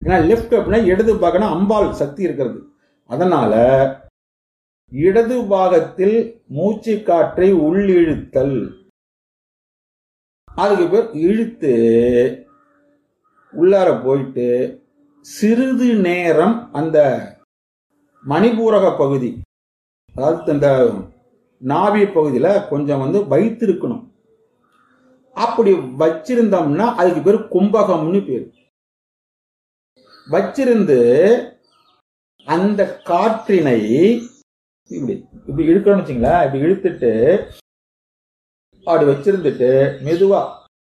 ஏன்னா லெஃப்ட் அப்படின்னா இடது பாகம்னா அம்பாள் சக்தி இருக்கிறது அதனால இடது பாகத்தில் மூச்சு காற்றை உள்ளிழுத்தல் அதுக்கு பேர் இழுத்து உள்ளார போயிட்டு சிறிது நேரம் அந்த மணிபூரக பகுதி அதாவது இந்த நாவி பகுதியில கொஞ்சம் வந்து வைத்திருக்கணும் அப்படி வச்சிருந்தோம்னா அதுக்கு பேர் கும்பகம்னு பேர் வச்சிருந்து அந்த காற்றினை இப்படி இப்படி இழுக்கணும்னு வச்சுங்களேன் இப்படி இழுத்துட்டு அப்படி வச்சிருந்துட்டு மெதுவா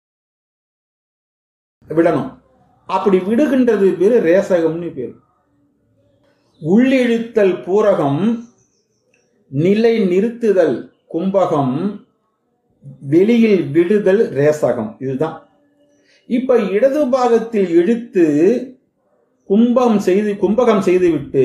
விடணும் அப்படி விடுகின்றது பேரு ரேசகம்னு பேரு உள்ளிழுத்தல் பூரகம் நிலை நிறுத்துதல் கும்பகம் வெளியில் விடுதல் ரேசகம் இதுதான் இப்ப இடது பாகத்தில் இழுத்து கும்பம் செய்து கும்பகம் செய்துவிட்டு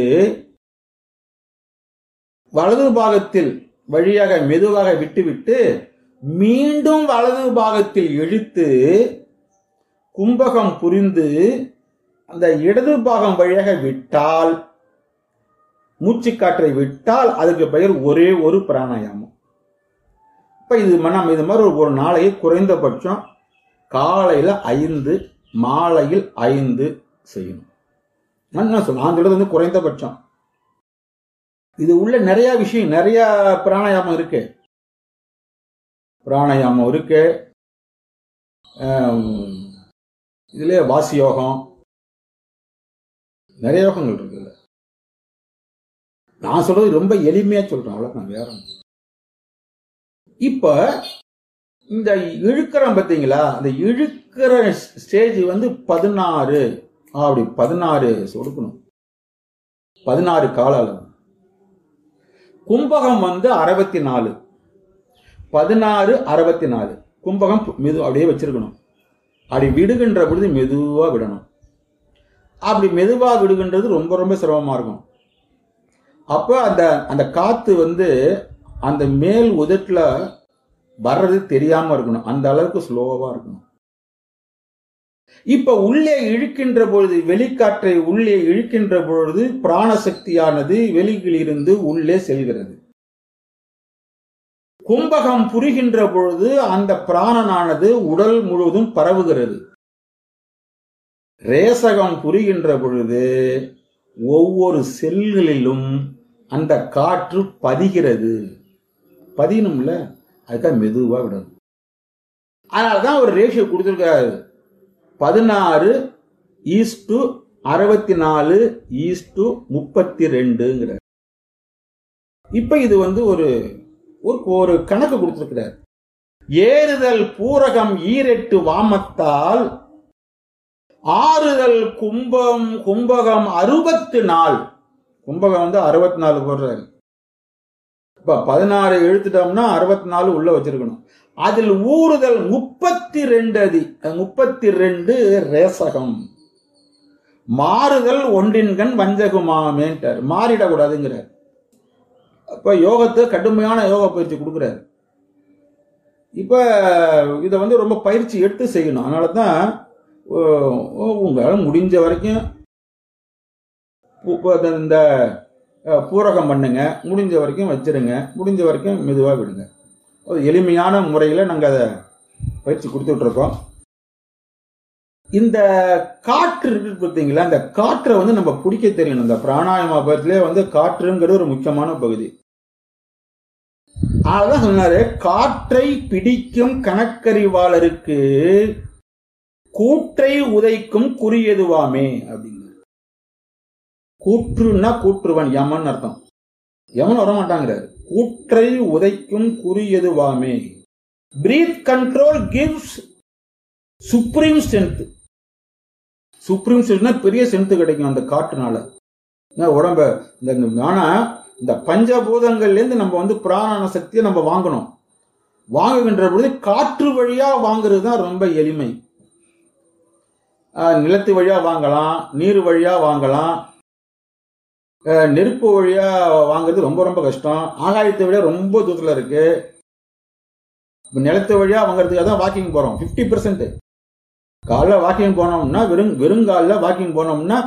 வலது பாகத்தில் வழியாக மெதுவாக விட்டுவிட்டு மீண்டும் வலது பாகத்தில் இழுத்து கும்பகம் புரிந்து அந்த இடது பாகம் வழியாக விட்டால் மூச்சுக்காற்றை விட்டால் அதுக்கு பெயர் ஒரே ஒரு பிராணாயாமம் இப்ப இது நம்ம இது மாதிரி ஒரு நாளைக்கு குறைந்தபட்சம் காலையில ஐந்து மாலையில் ஐந்து செய்யணும் நான் சொல்ல நான் சொல்றது வந்து குறைந்தபட்சம் இது உள்ள நிறைய விஷயம் நிறைய பிராணாயாமம் இருக்கு பிராணாயாமம் இருக்கு இதுல வாசி யோகம் நிறைய யோகங்கள் இருக்கு இதுல நான் சொல்றது ரொம்ப எளிமையா சொல்றேன் அவ்வளவுதான் வேற இப்ப இந்த இழுக்கிறோம் பார்த்தீங்களா அந்த இழுக்கிற ஸ்டேஜ் வந்து பதினாறு அப்படி பதினாறு சொடுக்கணும் பதினாறு கால அளவு கும்பகம் வந்து அறுபத்தி நாலு பதினாறு அறுபத்தி நாலு கும்பகம் மெது அப்படியே வச்சிருக்கணும் அப்படி விடுகின்ற பொழுது மெதுவா விடணும் அப்படி மெதுவா விடுகின்றது ரொம்ப ரொம்ப சிரமமா இருக்கும் அப்போ அந்த அந்த காத்து வந்து அந்த மேல் உதட்டுல வர்றது தெரியாம இருக்கணும் அந்த அளவுக்கு ஸ்லோவா இருக்கணும் இப்ப உள்ளே இழுக்கின்ற பொழுது வெளிக்காற்றை உள்ளே இழுக்கின்ற பொழுது பிராணசக்தியானது வெளியில் இருந்து உள்ளே செல்கிறது கும்பகம் புரிகின்ற பொழுது அந்த பிராணனானது உடல் முழுவதும் பரவுகிறது ரேசகம் புரிகின்ற பொழுது ஒவ்வொரு செல்களிலும் அந்த காற்று பதிகிறது பதியணும்ல அதுக்காக மெதுவா விடணும் அதனாலதான் ஒரு ரேஷியோ கொடுத்துருக்காரு பதினாறு ஈஸ்டு அறுபத்தி நாலு ஈஸ்டு முப்பத்தி ரெண்டுங்கிறார் இப்ப இது வந்து ஒரு ஒரு ஒரு கணக்கு கொடுத்திருக்கிறார் ஏறுதல் பூரகம் ஈரெட்டு வாமத்தால் ஆறுதல் கும்பம் கும்பகம் அறுபத்து நாள் கும்பகம் வந்து அறுபத்தி நாலு போடுறாரு இப்ப பதினாறு எழுத்துட்டோம்னா அறுபத்தி நாலு உள்ள வச்சிருக்கணும் அதில் ஊறுதல் முப்பத்தி ரெண்டு அதி முப்பத்தி ரெண்டு ரேசகம் மாறுதல் ஒன்றின்கண் வஞ்சகுமாமேன்ட்டார் மாறிடக்கூடாதுங்கிறார் அப்ப யோகத்தை கடுமையான யோக பயிற்சி கொடுக்குறாரு இப்ப இதை வந்து ரொம்ப பயிற்சி எடுத்து செய்யணும் அதனால தான் உங்களால் முடிஞ்ச வரைக்கும் இந்த பூரகம் பண்ணுங்க முடிஞ்ச வரைக்கும் வச்சிருங்க முடிஞ்ச வரைக்கும் மெதுவாக விடுங்க ஒரு எளிமையான முறையில் நாங்கள் அதை பயிற்சி கொடுத்துட்டு இருக்கோம் இந்த காற்று இருக்கு பார்த்தீங்களா இந்த காற்றை வந்து நம்ம பிடிக்க தெரியணும் இந்த பிராணாயாம பயிற்சியிலே வந்து காற்றுங்கிறது ஒரு முக்கியமான பகுதி அதான் சொன்னாரு காற்றை பிடிக்கும் கணக்கறிவாளருக்கு கூற்றை உதைக்கும் குறியதுவாமே அப்படிங்க கூற்றுன்னா கூற்றுவன் யமன் அர்த்தம் யமன் வரமாட்டாங்கிறாரு கூற்றை உதைக்கும் குறியதுவாமே breath control gives supreme strength supreme ஸ்ட்ரென்த்னா பெரிய ஸ்ட்ரென்த் கிடைக்கும் அந்த காற்றுனால உடம்ப இந்த ஆனா இந்த பஞ்சபூதங்கள்ல இருந்து நம்ம வந்து பிராண சக்தியை நம்ம வாங்கணும் வாங்குகின்ற பொழுது காற்று வழியா வாங்குறது தான் ரொம்ப எளிமை நிலத்து வழியா வாங்கலாம் நீர் வழியா வாங்கலாம் நெருப்பு வழியா வாங்குறது ரொம்ப ரொம்ப கஷ்டம் ஆகாயத்தை விட ரொம்ப தூரத்தில் இருக்கு இப்போ நிலத்து வழியா வாங்குறதுக்காக தான் வாக்கிங் போறோம் ஃபிஃப்டி பெர்சென்ட் காலைல வாக்கிங் போனோம்னா வெறும் வெறுங்காலில் வாக்கிங் போனோம்னா